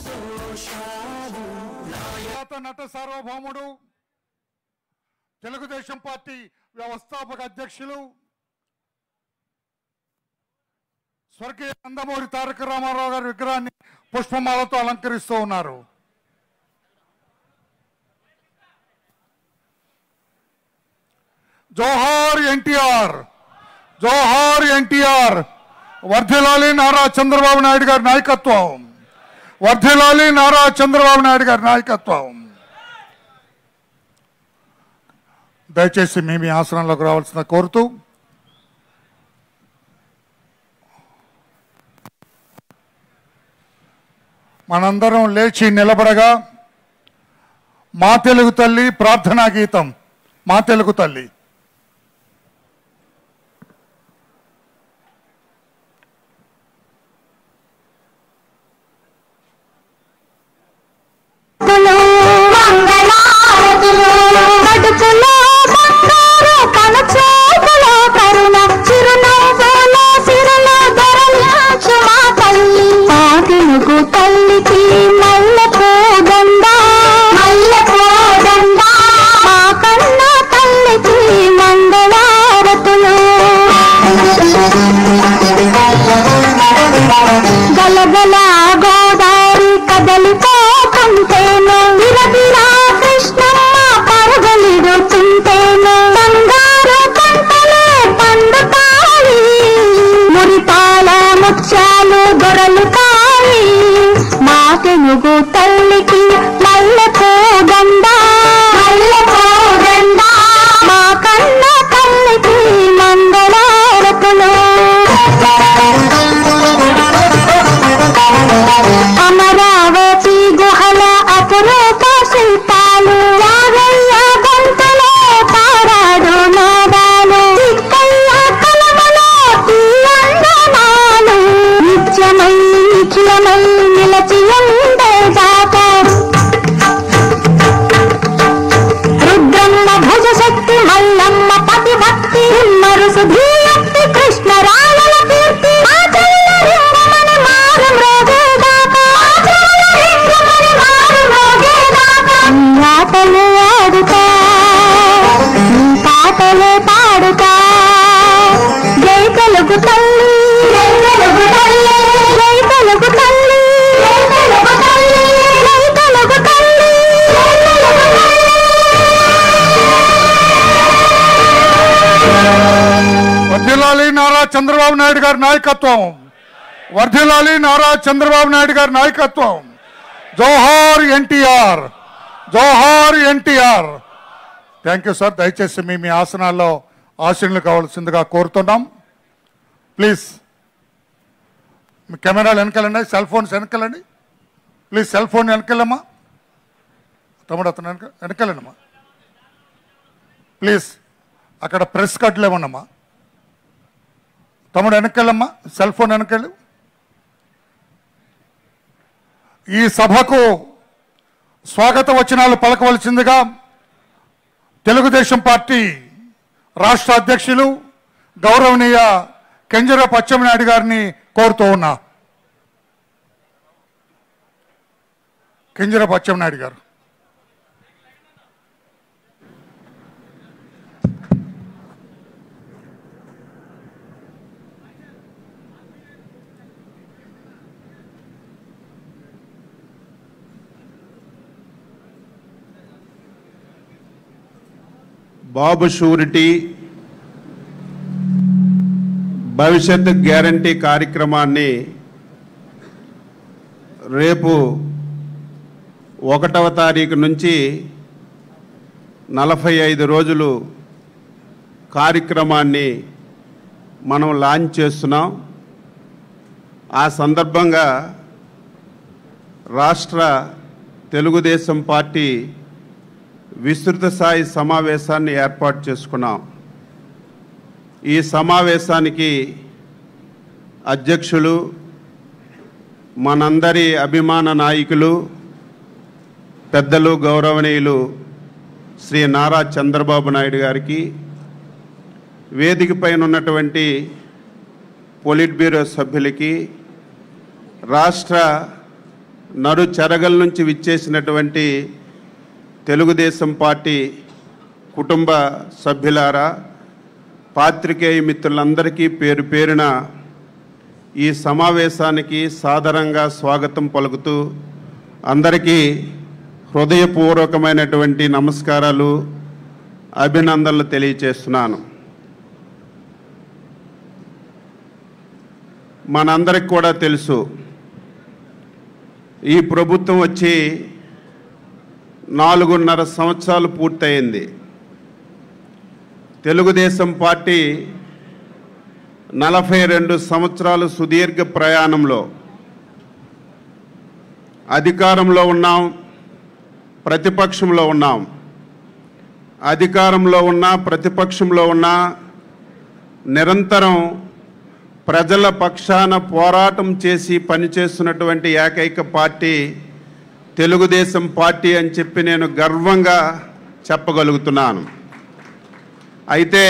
ఖ్యాత నట సార్వభౌముడు తెలుగుదేశం పార్టీ వ్యవస్థాపక అధ్యక్షులు స్వర్గీయ నందమూరి తారక రామారావు గారి విగ్రహాన్ని పుష్పమాలతో అలంకరిస్తూ ఉన్నారు జోహార్ ఎన్టీఆర్ జోహార్ ఎన్టీఆర్ వర్ధిలాలి నారా చంద్రబాబు నాయుడు గారి నాయకత్వం వర్ధిలాలి నారా చంద్రబాబు నాయుడు గారి నాయకత్వం దయచేసి మీ మీ ఆసనంలోకి రావాల్సిన కోరుతూ మనందరం లేచి నిలబడగా మా తెలుగు తల్లి ప్రార్థనా గీతం మా తెలుగు తల్లి కడుపులో బంగారు కనుచూపులో కరుణ చిరునవ్వులో సిరులో దొరలాచు మా తల్లి ఆ తెలుగు తల్లికి మల్లె పోదండ మల్లె పోదండ మా కన్న తల్లికి మంగళారతులు గలగల గోదావరి కదలిపోతుంటేను విరవిరా కృష్ణమ్మ పరగలిడుతుంటేను బంగారు పంటలే పండుతాయి మురిపాల ముత్యాలు దొరలు కాయి మా తెలుగు తల్లికి మల్లె పోదండ మల్లె పోదండ మా కన్న తల్లికి మంగళారతులు అమరావతి గుహల అపురూప శిల్పాలు యాగయ్య గొంతులో పారాడు నాదాలు చిక్కయ్య కలమలో తీయందనాలు నిత్యమై నిఖిలమై నిలచి ఉండేదాకా రుద్రమ్మ భుజ శక్తి మల్లమ్మ పతి భక్తి మరుసు ధీయక్తి కృష్ణ రాయల కీర్తి ఆ చెల్ల రింగమని మారు మ్రోగేదాకా ఆ చెల్ల రింగమని మారు మ్రోగేదాకా నీ ఆటలు ఆడుతా నీ పాటలు పాడుతా జై తెలుగు తల్లి జై తెలుగు తల్లి జై తెలుగు తల్లి జై తెలుగు తల్లి జై తెలుగు తల్లి జై తెలుగు తల్లి వర్ధిల్లాలి నారా చంద్రబాబు నాయుడు గారి నాయకత్వం వర్ధిల్లాలి నారా చంద్రబాబు నాయుడు గారి నాయకత్వం జోహార్ ఎన్టీఆర్ జోహార్ ఎన్టీఆర్ థ్యాంక్ యూ సార్ దయచేసి మీ మీ ఆసనాల్లో ఆశీనులు కావాల్సిందిగా కోరుతున్నాం ప్లీజ్ మీ కెమెరాలు వెనకాలండి సెల్ ఫోన్స్ వెనకాలండి ప్లీజ్ సెల్ ఫోన్ వెనకాలమ్మా తమ్ముడు అతను వెనక వెనకాలండమ్మా ప్లీజ్ అక్కడ ప్రెస్ కట్లు ఏమన్నమ్మా తమ్ముడు వెనకెళ్ళమ్మా సెల్ ఫోన్ వెనకెళ్ళు ఈ సభకు స్వాగత వచనాలు పలకవలసిందిగా తెలుగుదేశం పార్టీ రాష్ట్ర అధ్యక్షులు గౌరవనీయ కెంజర పచ్చెమనాయుడు గారిని కోరుతూ ఉన్నా కెంజర పచ్చెమనాయుడు గారు బాబు షూరిటీ భవిష్యత్ గ్యారంటీ కార్యక్రమాన్ని రేపు ఒకటవ తారీఖు నుంచి నలభై ఐదు రోజులు కార్యక్రమాన్ని మనం లాంచ్ చేస్తున్నాం ఆ సందర్భంగా రాష్ట్ర తెలుగుదేశం పార్టీ విస్తృత స్థాయి సమావేశాన్ని ఏర్పాటు చేసుకున్నాం ఈ సమావేశానికి అధ్యక్షులు మనందరి అభిమాన నాయకులు పెద్దలు గౌరవనీయులు శ్రీ నారా చంద్రబాబు నాయుడు గారికి వేదిక పైన ఉన్నటువంటి పొలిట్ బ్యూరో సభ్యులకి రాష్ట్ర నడు చెరగల నుంచి విచ్చేసినటువంటి తెలుగుదేశం పార్టీ కుటుంబ సభ్యులారా పాత్రికేయ మిత్రులందరికీ పేరు పేరున ఈ సమావేశానికి సాదరంగా స్వాగతం పలుకుతూ అందరికీ హృదయపూర్వకమైనటువంటి నమస్కారాలు అభినందనలు తెలియచేస్తున్నాను మనందరికి కూడా తెలుసు ఈ ప్రభుత్వం వచ్చి నాలుగున్నర సంవత్సరాలు పూర్తయింది తెలుగుదేశం పార్టీ నలభై రెండు సంవత్సరాలు సుదీర్ఘ ప్రయాణంలో అధికారంలో ఉన్నాం ప్రతిపక్షంలో ఉన్నాం అధికారంలో ఉన్నా ప్రతిపక్షంలో ఉన్నా నిరంతరం ప్రజల పక్షాన పోరాటం చేసి పనిచేస్తున్నటువంటి ఏకైక పార్టీ తెలుగుదేశం పార్టీ అని చెప్పి నేను గర్వంగా చెప్పగలుగుతున్నాను అయితే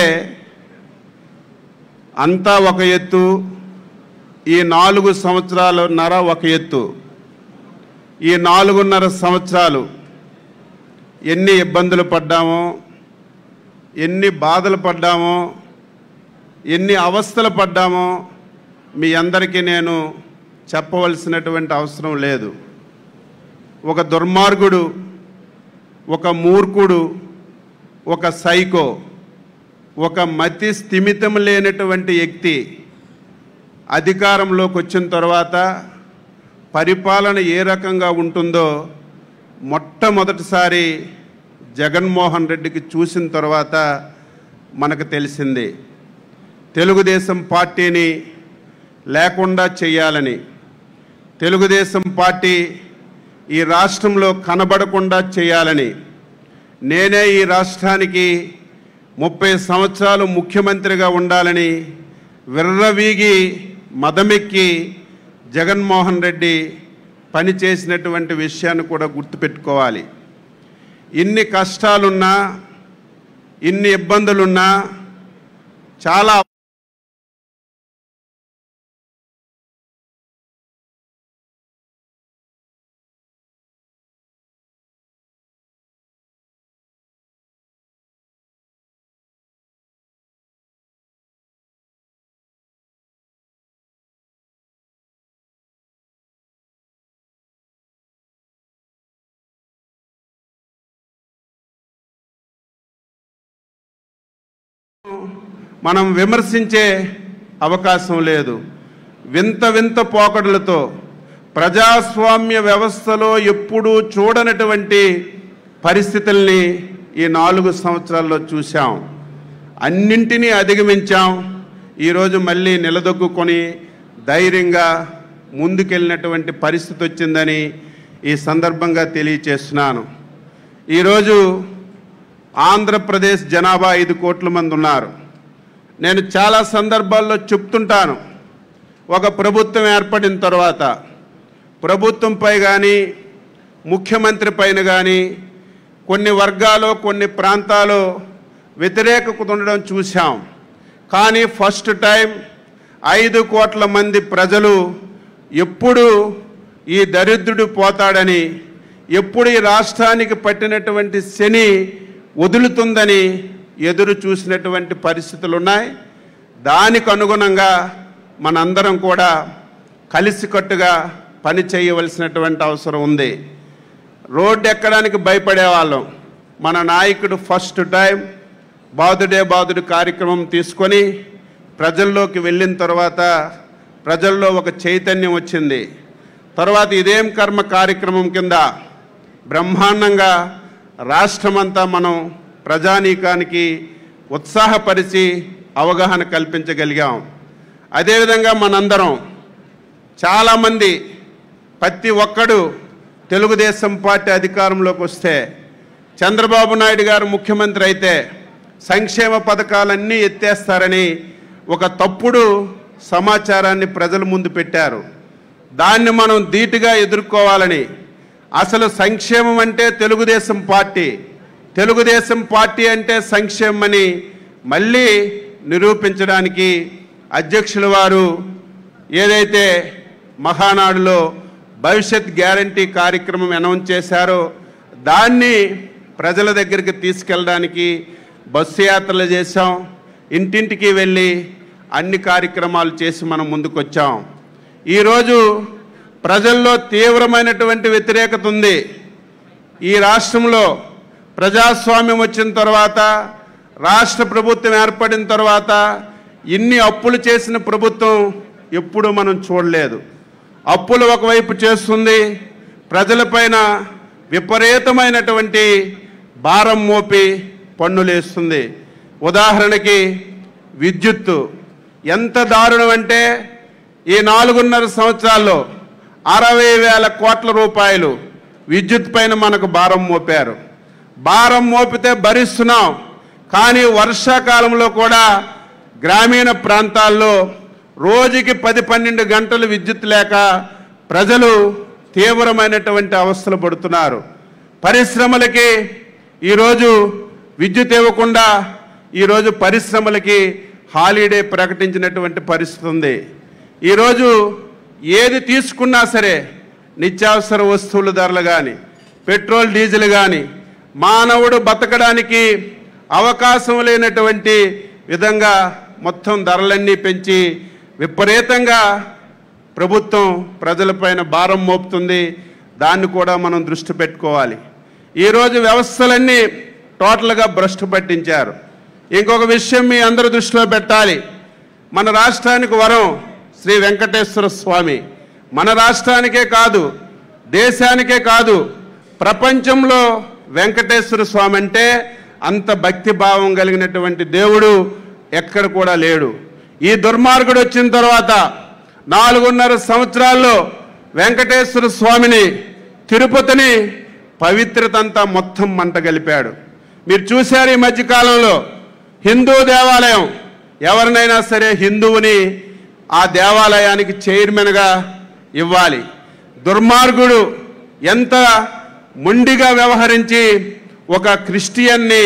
అంతా ఒక ఎత్తు ఈ నాలుగు సంవత్సరాలు నర ఒక ఎత్తు ఈ నాలుగున్నర సంవత్సరాలు ఎన్ని ఇబ్బందులు పడ్డామో ఎన్ని బాధలు పడ్డామో ఎన్ని అవస్థలు పడ్డామో మీ అందరికీ నేను చెప్పవలసినటువంటి అవసరం లేదు ఒక దుర్మార్గుడు ఒక మూర్ఖుడు ఒక సైకో ఒక మతి స్థిమితం లేనటువంటి వ్యక్తి అధికారంలోకి వచ్చిన తర్వాత పరిపాలన ఏ రకంగా ఉంటుందో మొట్టమొదటిసారి జగన్మోహన్ రెడ్డికి చూసిన తర్వాత మనకు తెలిసింది తెలుగుదేశం పార్టీని లేకుండా చేయాలని తెలుగుదేశం పార్టీ ఈ రాష్ట్రంలో కనబడకుండా చేయాలని నేనే ఈ రాష్ట్రానికి ముప్పై సంవత్సరాలు ముఖ్యమంత్రిగా ఉండాలని విర్రవీగి మదమెక్కి జగన్మోహన్ రెడ్డి పనిచేసినటువంటి విషయాన్ని కూడా గుర్తుపెట్టుకోవాలి ఇన్ని కష్టాలున్నా ఇన్ని ఇబ్బందులున్నా చాలా మనం విమర్శించే అవకాశం లేదు వింత వింత పోకడలతో ప్రజాస్వామ్య వ్యవస్థలో ఎప్పుడూ చూడనటువంటి పరిస్థితుల్ని ఈ నాలుగు సంవత్సరాల్లో చూశాం అన్నింటినీ అధిగమించాం ఈరోజు మళ్ళీ నిలదొక్కుని ధైర్యంగా ముందుకెళ్ళినటువంటి పరిస్థితి వచ్చిందని ఈ సందర్భంగా తెలియచేస్తున్నాను ఈరోజు ఆంధ్రప్రదేశ్ జనాభా ఐదు కోట్ల మంది ఉన్నారు నేను చాలా సందర్భాల్లో చెప్తుంటాను ఒక ప్రభుత్వం ఏర్పడిన తర్వాత ప్రభుత్వంపై కానీ ముఖ్యమంత్రి పైన కానీ కొన్ని వర్గాలు కొన్ని ప్రాంతాలు వ్యతిరేకత ఉండడం చూశాం కానీ ఫస్ట్ టైం ఐదు కోట్ల మంది ప్రజలు ఎప్పుడు ఈ దరిద్రుడు పోతాడని ఎప్పుడు ఈ రాష్ట్రానికి పట్టినటువంటి శని వదులుతుందని ఎదురు చూసినటువంటి పరిస్థితులు ఉన్నాయి దానికి అనుగుణంగా మనందరం కూడా కలిసికట్టుగా పని చేయవలసినటువంటి అవసరం ఉంది రోడ్డు ఎక్కడానికి భయపడేవాళ్ళం మన నాయకుడు ఫస్ట్ టైం బాదుడే బాదుడు కార్యక్రమం తీసుకొని ప్రజల్లోకి వెళ్ళిన తర్వాత ప్రజల్లో ఒక చైతన్యం వచ్చింది తర్వాత ఇదేం కర్మ కార్యక్రమం కింద బ్రహ్మాండంగా రాష్ట్రమంతా మనం ప్రజానీకానికి ఉత్సాహపరిచి అవగాహన కల్పించగలిగాం అదేవిధంగా మనందరం చాలామంది ప్రతి ఒక్కడు తెలుగుదేశం పార్టీ అధికారంలోకి వస్తే చంద్రబాబు నాయుడు గారు ముఖ్యమంత్రి అయితే సంక్షేమ పథకాలన్నీ ఎత్తేస్తారని ఒక తప్పుడు సమాచారాన్ని ప్రజల ముందు పెట్టారు దాన్ని మనం ధీటుగా ఎదుర్కోవాలని అసలు సంక్షేమం అంటే తెలుగుదేశం పార్టీ తెలుగుదేశం పార్టీ అంటే సంక్షేమం అని మళ్ళీ నిరూపించడానికి అధ్యక్షుల వారు ఏదైతే మహానాడులో భవిష్యత్ గ్యారంటీ కార్యక్రమం అనౌన్స్ చేశారో దాన్ని ప్రజల దగ్గరికి తీసుకెళ్ళడానికి బస్సు యాత్రలు చేశాం ఇంటింటికి వెళ్ళి అన్ని కార్యక్రమాలు చేసి మనం ముందుకొచ్చాం ఈరోజు ప్రజల్లో తీవ్రమైనటువంటి వ్యతిరేకత ఉంది ఈ రాష్ట్రంలో ప్రజాస్వామ్యం వచ్చిన తర్వాత రాష్ట్ర ప్రభుత్వం ఏర్పడిన తర్వాత ఇన్ని అప్పులు చేసిన ప్రభుత్వం ఎప్పుడు మనం చూడలేదు అప్పులు ఒకవైపు చేస్తుంది ప్రజలపైన విపరీతమైనటువంటి భారం మోపి పన్నులేస్తుంది ఉదాహరణకి విద్యుత్తు ఎంత దారుణం అంటే ఈ నాలుగున్నర సంవత్సరాల్లో అరవై వేల కోట్ల రూపాయలు విద్యుత్ పైన మనకు భారం మోపారు భారం మోపితే భరిస్తున్నాం కానీ వర్షాకాలంలో కూడా గ్రామీణ ప్రాంతాల్లో రోజుకి పది పన్నెండు గంటలు విద్యుత్ లేక ప్రజలు తీవ్రమైనటువంటి అవస్థలు పడుతున్నారు పరిశ్రమలకి ఈరోజు విద్యుత్ ఇవ్వకుండా ఈరోజు పరిశ్రమలకి హాలిడే ప్రకటించినటువంటి పరిస్థితి ఉంది ఈరోజు ఏది తీసుకున్నా సరే నిత్యావసర వస్తువుల ధరలు కానీ పెట్రోల్ డీజిల్ కానీ మానవుడు బతకడానికి అవకాశం లేనటువంటి విధంగా మొత్తం ధరలన్నీ పెంచి విపరీతంగా ప్రభుత్వం ప్రజలపైన భారం మోపుతుంది దాన్ని కూడా మనం దృష్టి పెట్టుకోవాలి ఈరోజు వ్యవస్థలన్నీ టోటల్గా భ్రష్టు పట్టించారు ఇంకొక విషయం మీ అందరి దృష్టిలో పెట్టాలి మన రాష్ట్రానికి వరం శ్రీ వెంకటేశ్వర స్వామి మన రాష్ట్రానికే కాదు దేశానికే కాదు ప్రపంచంలో వెంకటేశ్వర స్వామి అంటే అంత భక్తి భావం కలిగినటువంటి దేవుడు ఎక్కడ కూడా లేడు ఈ దుర్మార్గుడు వచ్చిన తర్వాత నాలుగున్నర సంవత్సరాల్లో వెంకటేశ్వర స్వామిని తిరుపతిని పవిత్రత అంతా మొత్తం మంట గలిపాడు మీరు చూశారు ఈ మధ్యకాలంలో హిందూ దేవాలయం ఎవరినైనా సరే హిందువుని ఆ దేవాలయానికి చైర్మన్గా ఇవ్వాలి దుర్మార్గుడు ఎంత మొండిగా వ్యవహరించి ఒక క్రిస్టియన్ని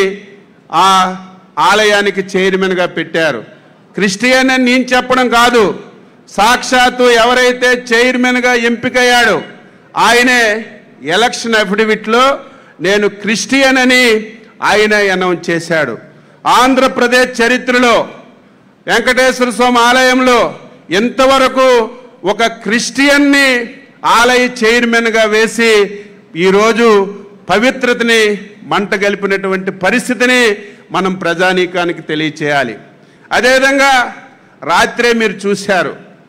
ఆ ఆలయానికి చైర్మన్గా పెట్టారు క్రిస్టియన్ అని నేను చెప్పడం కాదు సాక్షాత్తు ఎవరైతే చైర్మన్గా ఎంపికయ్యాడో ఆయనే ఎలక్షన్ అఫిడవిట్లో నేను క్రిస్టియన్ అని ఆయన అనౌన్స్ చేశాడు ఆంధ్రప్రదేశ్ చరిత్రలో వెంకటేశ్వర స్వామి ఆలయంలో ఎంతవరకు ఒక క్రిస్టియన్ని ఆలయ చైర్మన్గా వేసి ఈరోజు పవిత్రతని మంట గలిపినటువంటి పరిస్థితిని మనం ప్రజానీకానికి తెలియచేయాలి అదేవిధంగా రాత్రే మీరు చూశారు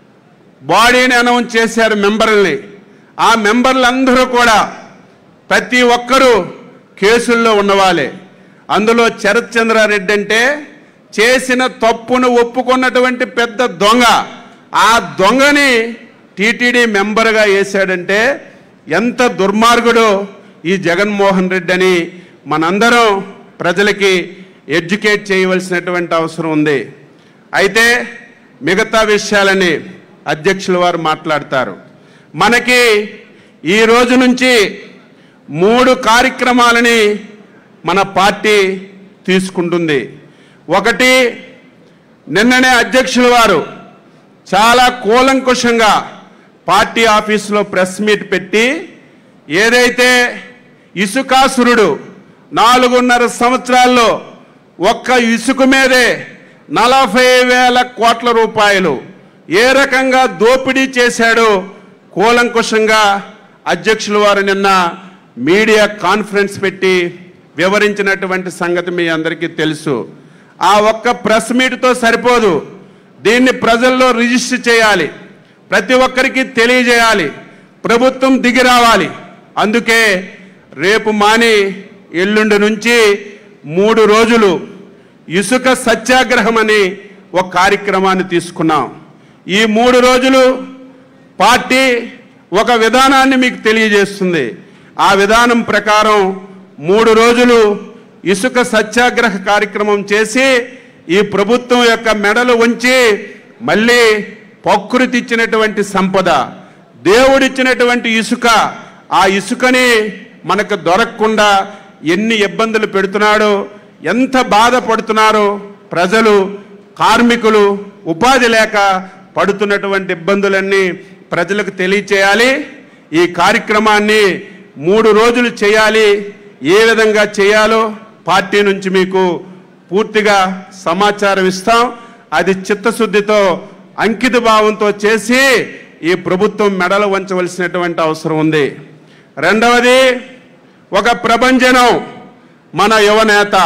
బాడీని అనౌన్స్ చేశారు మెంబర్లని ఆ మెంబర్లందరూ కూడా ప్రతి ఒక్కరూ కేసుల్లో ఉన్నవాళ్ళే అందులో శరత్ చంద్రారెడ్డి అంటే చేసిన తప్పును ఒప్పుకున్నటువంటి పెద్ద దొంగ ఆ దొంగని టీటీడీ మెంబర్గా వేశాడంటే ఎంత దుర్మార్గుడో ఈ జగన్మోహన్ రెడ్డి అని మనందరం ప్రజలకి ఎడ్యుకేట్ చేయవలసినటువంటి అవసరం ఉంది అయితే మిగతా విషయాలని అధ్యక్షుల వారు మాట్లాడతారు మనకి ఈ రోజు నుంచి మూడు కార్యక్రమాలని మన పార్టీ తీసుకుంటుంది ఒకటి నిన్ననే అధ్యక్షుల వారు చాలా కూలంకుషంగా పార్టీ ఆఫీసులో ప్రెస్ మీట్ పెట్టి ఏదైతే ఇసుకాసురుడు నాలుగున్నర సంవత్సరాల్లో ఒక్క ఇసుక మీదే నలభై వేల కోట్ల రూపాయలు ఏ రకంగా దోపిడీ చేశాడో కూలంకుషంగా అధ్యక్షుల వారు నిన్న మీడియా కాన్ఫరెన్స్ పెట్టి వివరించినటువంటి సంగతి మీ అందరికీ తెలుసు ఆ ఒక్క ప్రెస్ మీట్తో సరిపోదు దీన్ని ప్రజల్లో రిజిస్టర్ చేయాలి ప్రతి ఒక్కరికి తెలియజేయాలి ప్రభుత్వం దిగి రావాలి అందుకే రేపు మాని ఎల్లుండి నుంచి మూడు రోజులు ఇసుక సత్యాగ్రహం అని ఒక కార్యక్రమాన్ని తీసుకున్నాం ఈ మూడు రోజులు పార్టీ ఒక విధానాన్ని మీకు తెలియజేస్తుంది ఆ విధానం ప్రకారం మూడు రోజులు ఇసుక సత్యాగ్రహ కార్యక్రమం చేసి ఈ ప్రభుత్వం యొక్క మెడలు ఉంచి మళ్ళీ ప్రకృతి ఇచ్చినటువంటి సంపద దేవుడిచ్చినటువంటి ఇసుక ఆ ఇసుకని మనకు దొరకకుండా ఎన్ని ఇబ్బందులు పెడుతున్నాడో ఎంత బాధపడుతున్నారో ప్రజలు కార్మికులు ఉపాధి లేక పడుతున్నటువంటి ఇబ్బందులన్నీ ప్రజలకు తెలియచేయాలి ఈ కార్యక్రమాన్ని మూడు రోజులు చేయాలి ఏ విధంగా చేయాలో పార్టీ నుంచి మీకు పూర్తిగా సమాచారం ఇస్తాం అది చిత్తశుద్ధితో అంకిత భావంతో చేసి ఈ ప్రభుత్వం మెడలు వంచవలసినటువంటి అవసరం ఉంది రెండవది ఒక ప్రభంజనం మన యువనేత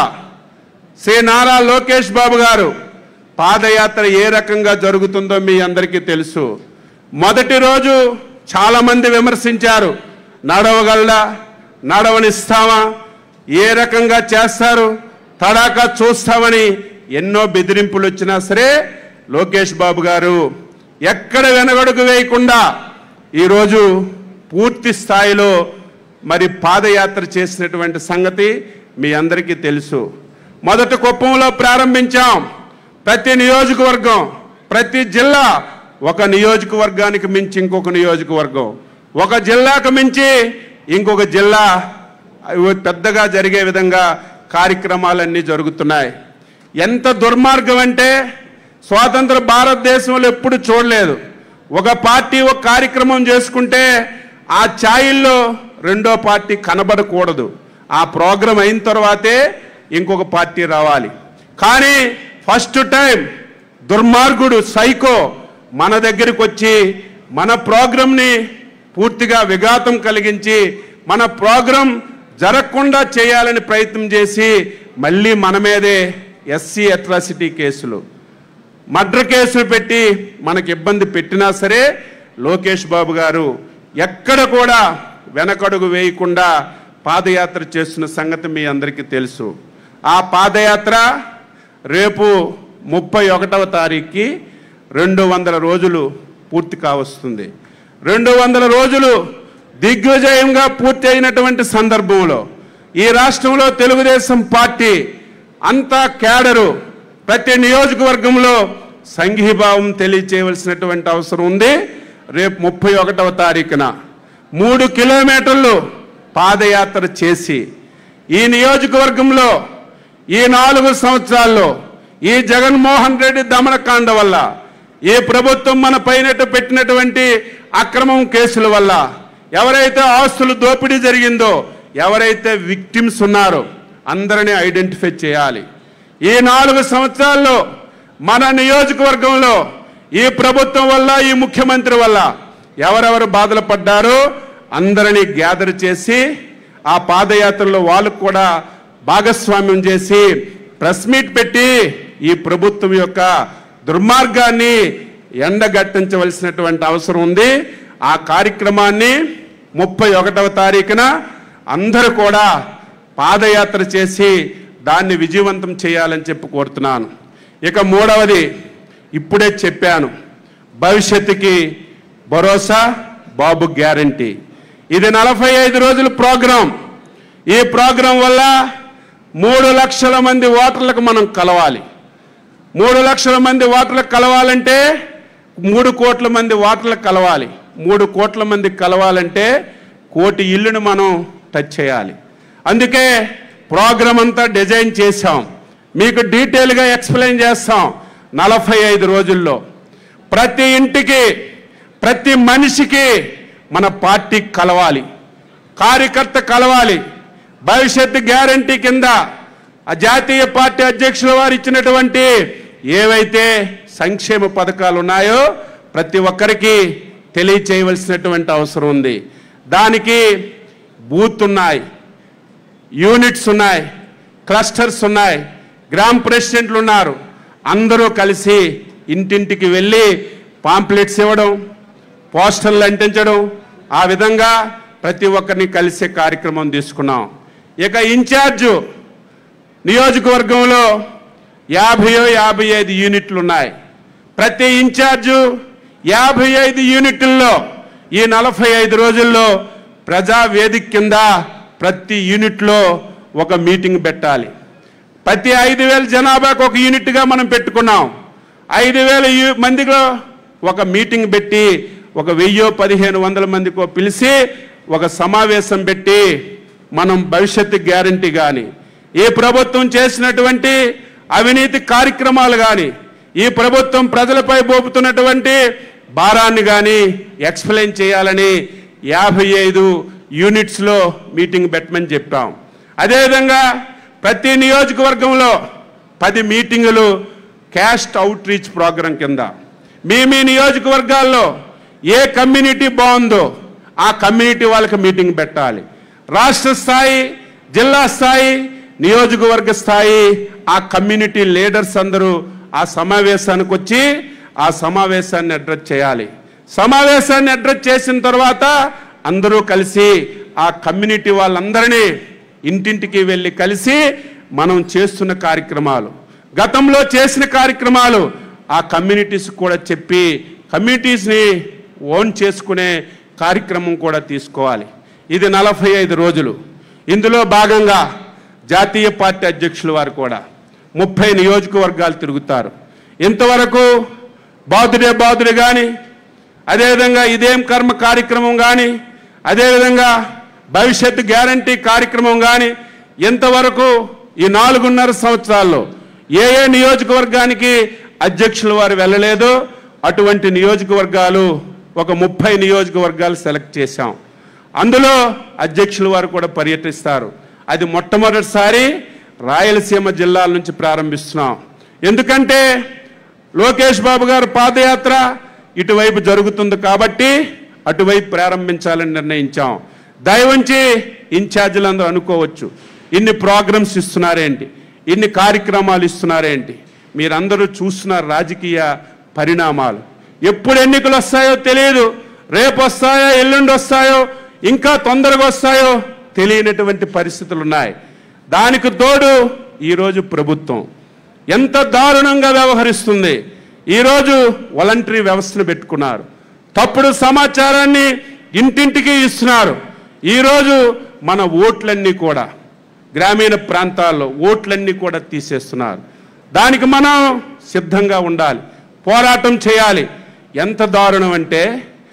శ్రీ నారా లోకేష్ బాబు గారు పాదయాత్ర ఏ రకంగా జరుగుతుందో మీ అందరికీ తెలుసు మొదటి రోజు చాలా మంది విమర్శించారు నడవగలడా నడవనిస్తామా ఏ రకంగా చేస్తారు తడాకా చూస్తామని ఎన్నో బెదిరింపులు వచ్చినా సరే లోకేష్ బాబు గారు ఎక్కడ వెనగడుగు వేయకుండా ఈరోజు పూర్తి స్థాయిలో మరి పాదయాత్ర చేసినటువంటి సంగతి మీ అందరికీ తెలుసు మొదట కుప్పంలో ప్రారంభించాం ప్రతి నియోజకవర్గం ప్రతి జిల్లా ఒక నియోజకవర్గానికి మించి ఇంకొక నియోజకవర్గం ఒక జిల్లాకు మించి ఇంకొక జిల్లా అవి పెద్దగా జరిగే విధంగా కార్యక్రమాలన్నీ జరుగుతున్నాయి ఎంత దుర్మార్గం అంటే స్వాతంత్ర భారతదేశంలో ఎప్పుడు చూడలేదు ఒక పార్టీ ఒక కార్యక్రమం చేసుకుంటే ఆ ఛాయిల్లో రెండో పార్టీ కనబడకూడదు ఆ ప్రోగ్రాం అయిన తర్వాతే ఇంకొక పార్టీ రావాలి కానీ ఫస్ట్ టైం దుర్మార్గుడు సైకో మన దగ్గరికి వచ్చి మన ప్రోగ్రాంని పూర్తిగా విఘాతం కలిగించి మన ప్రోగ్రాం జరగకుండా చేయాలని ప్రయత్నం చేసి మళ్ళీ మన మీదే ఎస్సీ అట్రాసిటీ కేసులు మర్డర్ కేసులు పెట్టి మనకి ఇబ్బంది పెట్టినా సరే లోకేష్ బాబు గారు ఎక్కడ కూడా వెనకడుగు వేయకుండా పాదయాత్ర చేస్తున్న సంగతి మీ అందరికీ తెలుసు ఆ పాదయాత్ర రేపు ముప్పై ఒకటవ తారీఖుకి రెండు వందల రోజులు పూర్తి కావస్తుంది రెండు వందల రోజులు దిగ్విజయంగా పూర్తి అయినటువంటి సందర్భంలో ఈ రాష్ట్రంలో తెలుగుదేశం పార్టీ అంతా కేడరు ప్రతి నియోజకవర్గంలో సంఘీభావం తెలియచేయవలసినటువంటి అవసరం ఉంది రేపు ముప్పై ఒకటవ తారీఖున మూడు కిలోమీటర్లు పాదయాత్ర చేసి ఈ నియోజకవర్గంలో ఈ నాలుగు సంవత్సరాల్లో ఈ జగన్మోహన్ రెడ్డి దమనకాండ వల్ల ఈ ప్రభుత్వం మన పైనట్టు పెట్టినటువంటి అక్రమం కేసుల వల్ల ఎవరైతే ఆస్తులు దోపిడీ జరిగిందో ఎవరైతే విక్టిమ్స్ ఉన్నారో అందరినీ ఐడెంటిఫై చేయాలి ఈ నాలుగు సంవత్సరాల్లో మన నియోజకవర్గంలో ఈ ప్రభుత్వం వల్ల ఈ ముఖ్యమంత్రి వల్ల ఎవరెవరు బాధలు పడ్డారో అందరినీ గ్యాదర్ చేసి ఆ పాదయాత్రలో వాళ్ళకు కూడా భాగస్వామ్యం చేసి ప్రెస్ మీట్ పెట్టి ఈ ప్రభుత్వం యొక్క దుర్మార్గాన్ని ఎండగట్టించవలసినటువంటి అవసరం ఉంది ఆ కార్యక్రమాన్ని ముప్పై ఒకటవ తారీఖున అందరూ కూడా పాదయాత్ర చేసి దాన్ని విజయవంతం చేయాలని చెప్పి కోరుతున్నాను ఇక మూడవది ఇప్పుడే చెప్పాను భవిష్యత్తుకి భరోసా బాబు గ్యారంటీ ఇది నలభై ఐదు రోజుల ప్రోగ్రాం ఈ ప్రోగ్రాం వల్ల మూడు లక్షల మంది ఓటర్లకు మనం కలవాలి మూడు లక్షల మంది ఓటర్లకు కలవాలంటే మూడు కోట్ల మంది ఓటర్లకు కలవాలి మూడు కోట్ల మంది కలవాలంటే కోటి ఇల్లును మనం టచ్ చేయాలి అందుకే ప్రోగ్రాం అంతా డిజైన్ చేశాం మీకు డీటెయిల్గా ఎక్స్ప్లెయిన్ చేస్తాం నలభై ఐదు రోజుల్లో ప్రతి ఇంటికి ప్రతి మనిషికి మన పార్టీ కలవాలి కార్యకర్త కలవాలి భవిష్యత్తు గ్యారంటీ కింద ఆ జాతీయ పార్టీ అధ్యక్షుల వారు ఇచ్చినటువంటి ఏవైతే సంక్షేమ పథకాలు ఉన్నాయో ప్రతి ఒక్కరికి తెలియచేయవలసినటువంటి అవసరం ఉంది దానికి బూత్ ఉన్నాయి యూనిట్స్ ఉన్నాయి క్లస్టర్స్ ఉన్నాయి గ్రామ ప్రెసిడెంట్లు ఉన్నారు అందరూ కలిసి ఇంటింటికి వెళ్ళి పాంప్లెట్స్ ఇవ్వడం పోస్టర్లు అంటించడం ఆ విధంగా ప్రతి ఒక్కరిని కలిసే కార్యక్రమం తీసుకున్నాం ఇక ఇన్ఛార్జు నియోజకవర్గంలో యాభైయో యాభై ఐదు యూనిట్లు ఉన్నాయి ప్రతి ఇన్ఛార్జు యాభై ఐదు యూనిట్లలో ఈ నలభై ఐదు రోజుల్లో ప్రజా వేదిక కింద ప్రతి యూనిట్లో ఒక మీటింగ్ పెట్టాలి ప్రతి ఐదు వేల జనాభాకు ఒక యూనిట్గా మనం పెట్టుకున్నాం ఐదు వేల యు- మందిలో ఒక మీటింగ్ పెట్టి ఒక వెయ్యో పదిహేను వందల మందికో పిలిచి ఒక సమావేశం పెట్టి మనం భవిష్యత్తు గ్యారంటీ కానీ ఈ ప్రభుత్వం చేసినటువంటి అవినీతి కార్యక్రమాలు కానీ ఈ ప్రభుత్వం ప్రజలపై మోపుతున్నటువంటి భారాన్ని కానీ ఎక్స్ప్లెయిన్ చేయాలని యాభై ఐదు యూనిట్స్లో మీటింగ్ పెట్టమని చెప్పాం అదేవిధంగా ప్రతి నియోజకవర్గంలో పది మీటింగులు క్యాస్ట్ అవుట్ రీచ్ ప్రోగ్రాం కింద మీ మీ నియోజకవర్గాల్లో ఏ కమ్యూనిటీ బాగుందో ఆ కమ్యూనిటీ వాళ్ళకి మీటింగ్ పెట్టాలి రాష్ట్ర స్థాయి జిల్లా స్థాయి నియోజకవర్గ స్థాయి ఆ కమ్యూనిటీ లీడర్స్ అందరూ ఆ సమావేశానికి వచ్చి ఆ సమావేశాన్ని అడ్రస్ చేయాలి సమావేశాన్ని అడ్రస్ చేసిన తర్వాత అందరూ కలిసి ఆ కమ్యూనిటీ వాళ్ళందరినీ ఇంటింటికి వెళ్ళి కలిసి మనం చేస్తున్న కార్యక్రమాలు గతంలో చేసిన కార్యక్రమాలు ఆ కమ్యూనిటీస్ కూడా చెప్పి కమ్యూనిటీస్ని ఓన్ చేసుకునే కార్యక్రమం కూడా తీసుకోవాలి ఇది నలభై ఐదు రోజులు ఇందులో భాగంగా జాతీయ పార్టీ అధ్యక్షుల వారు కూడా ముప్పై నియోజకవర్గాలు తిరుగుతారు ఇంతవరకు బాదుడే బాదుడే కానీ అదేవిధంగా ఇదేం కర్మ కార్యక్రమం కానీ అదేవిధంగా భవిష్యత్తు గ్యారంటీ కార్యక్రమం కానీ ఇంతవరకు ఈ నాలుగున్నర సంవత్సరాల్లో ఏ ఏ నియోజకవర్గానికి అధ్యక్షుల వారు వెళ్ళలేదో అటువంటి నియోజకవర్గాలు ఒక ముప్పై నియోజకవర్గాలు సెలెక్ట్ చేశాం అందులో అధ్యక్షుల వారు కూడా పర్యటిస్తారు అది మొట్టమొదటిసారి రాయలసీమ జిల్లాల నుంచి ప్రారంభిస్తున్నాం ఎందుకంటే లోకేష్ బాబు గారు పాదయాత్ర ఇటువైపు జరుగుతుంది కాబట్టి అటువైపు ప్రారంభించాలని నిర్ణయించాం దయవంచి ఇన్ఛార్జీలందరూ అనుకోవచ్చు ఇన్ని ప్రోగ్రామ్స్ ఇస్తున్నారేంటి ఇన్ని కార్యక్రమాలు ఇస్తున్నారేంటి మీరందరూ చూస్తున్నారు రాజకీయ పరిణామాలు ఎప్పుడు ఎన్నికలు వస్తాయో తెలియదు రేపు వస్తాయో ఎల్లుండి వస్తాయో ఇంకా తొందరగా వస్తాయో తెలియనటువంటి పరిస్థితులు ఉన్నాయి దానికి తోడు ఈరోజు ప్రభుత్వం ఎంత దారుణంగా వ్యవహరిస్తుంది ఈరోజు వాలంటరీ వ్యవస్థను పెట్టుకున్నారు తప్పుడు సమాచారాన్ని ఇంటింటికి ఇస్తున్నారు ఈరోజు మన ఓట్లన్నీ కూడా గ్రామీణ ప్రాంతాల్లో ఓట్లన్నీ కూడా తీసేస్తున్నారు దానికి మనం సిద్ధంగా ఉండాలి పోరాటం చేయాలి ఎంత దారుణం అంటే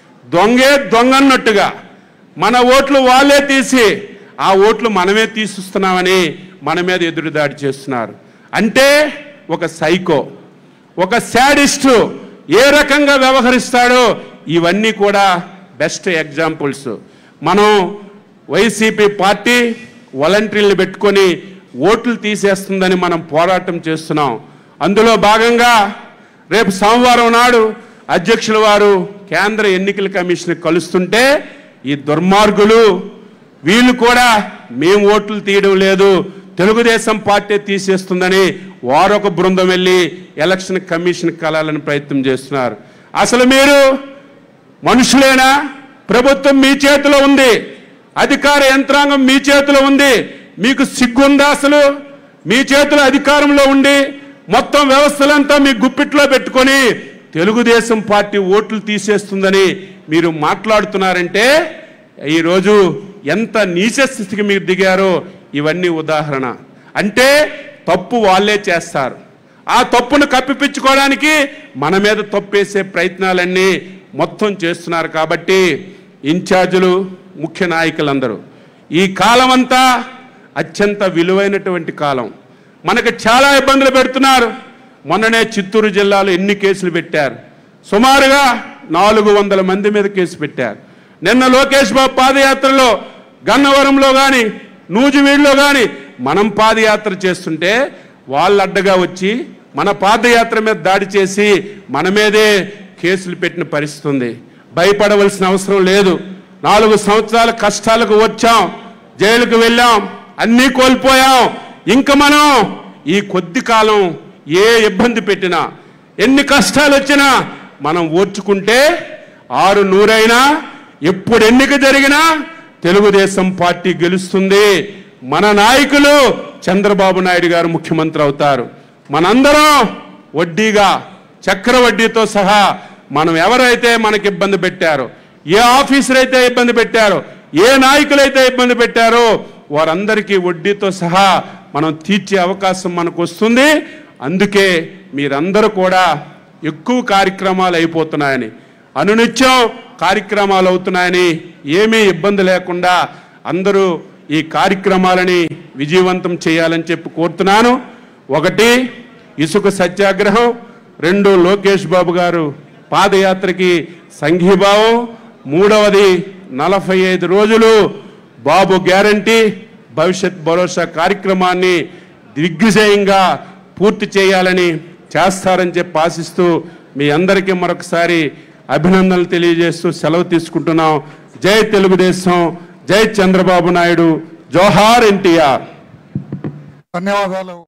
దొంగే దొంగన్నట్టుగా మన ఓట్లు వాళ్ళే తీసి ఆ ఓట్లు మనమే తీసిస్తున్నామని మన మీద ఎదురుదాడి చేస్తున్నారు అంటే ఒక సైకో ఒక శాడిస్టు ఏ రకంగా వ్యవహరిస్తాడో ఇవన్నీ కూడా బెస్ట్ ఎగ్జాంపుల్స్ మనం వైసీపీ పార్టీ వాలంటీర్లు పెట్టుకొని ఓట్లు తీసేస్తుందని మనం పోరాటం చేస్తున్నాం అందులో భాగంగా రేపు సోమవారం నాడు అధ్యక్షుల వారు కేంద్ర ఎన్నికల కమిషన్ కలుస్తుంటే ఈ దుర్మార్గులు వీళ్ళు కూడా మేము ఓట్లు తీయడం లేదు తెలుగుదేశం పార్టీ తీసేస్తుందని వారొక బృందం వెళ్ళి ఎలక్షన్ కమిషన్ కలాలని ప్రయత్నం చేస్తున్నారు అసలు మీరు మనుషులేనా ప్రభుత్వం మీ చేతిలో ఉంది అధికార యంత్రాంగం మీ చేతిలో ఉంది మీకు సిగ్గుందా అసలు మీ చేతిలో అధికారంలో ఉండి మొత్తం వ్యవస్థలంతా మీ గుప్పిట్లో పెట్టుకొని తెలుగుదేశం పార్టీ ఓట్లు తీసేస్తుందని మీరు మాట్లాడుతున్నారంటే ఈరోజు ఎంత నీచ స్థితికి మీరు దిగారో ఇవన్నీ ఉదాహరణ అంటే తప్పు వాళ్ళే చేస్తారు ఆ తప్పును కప్పిపించుకోవడానికి మన మీద తప్పేసే ప్రయత్నాలన్నీ మొత్తం చేస్తున్నారు కాబట్టి ఇన్ఛార్జీలు ముఖ్య నాయకులందరూ ఈ కాలం అంతా అత్యంత విలువైనటువంటి కాలం మనకు చాలా ఇబ్బందులు పెడుతున్నారు మొన్ననే చిత్తూరు జిల్లాలో ఎన్ని కేసులు పెట్టారు సుమారుగా నాలుగు వందల మంది మీద కేసు పెట్టారు నిన్న లోకేష్ బాబు పాదయాత్రలో గన్నవరంలో కానీ నూజివీడులో కానీ మనం పాదయాత్ర చేస్తుంటే వాళ్ళు అడ్డగా వచ్చి మన పాదయాత్ర మీద దాడి చేసి మన మీదే కేసులు పెట్టిన పరిస్థితి ఉంది భయపడవలసిన అవసరం లేదు నాలుగు సంవత్సరాల కష్టాలకు వచ్చాం జైలుకు వెళ్ళాం అన్నీ కోల్పోయాం ఇంకా మనం ఈ కొద్ది కాలం ఏ ఇబ్బంది పెట్టినా ఎన్ని కష్టాలు వచ్చినా మనం ఓర్చుకుంటే ఆరు నూరైనా ఎప్పుడు ఎన్నిక జరిగినా తెలుగుదేశం పార్టీ గెలుస్తుంది మన నాయకులు చంద్రబాబు నాయుడు గారు ముఖ్యమంత్రి అవుతారు మనందరం వడ్డీగా చక్రవడ్డీతో సహా మనం ఎవరైతే మనకి ఇబ్బంది పెట్టారో ఏ ఆఫీసర్ అయితే ఇబ్బంది పెట్టారో ఏ నాయకులైతే ఇబ్బంది పెట్టారో వారందరికీ వడ్డీతో సహా మనం తీర్చే అవకాశం మనకు వస్తుంది అందుకే మీరందరూ కూడా ఎక్కువ కార్యక్రమాలు అయిపోతున్నాయని అనునిత్యం కార్యక్రమాలు అవుతున్నాయని ఏమీ ఇబ్బంది లేకుండా అందరూ ఈ కార్యక్రమాలని విజయవంతం చేయాలని చెప్పి కోరుతున్నాను ఒకటి ఇసుక సత్యాగ్రహం రెండు లోకేష్ బాబు గారు పాదయాత్రకి సంఘీభావం మూడవది నలభై ఐదు రోజులు బాబు గ్యారంటీ భవిష్యత్ భరోసా కార్యక్రమాన్ని దిగ్విజయంగా పూర్తి చేయాలని చేస్తారని చెప్పి ఆశిస్తూ మీ అందరికీ మరొకసారి అభినందనలు తెలియజేస్తూ సెలవు తీసుకుంటున్నాం జై తెలుగుదేశం జై చంద్రబాబు నాయుడు జోహార్ ఎన్టీఆర్ ధన్యవాదాలు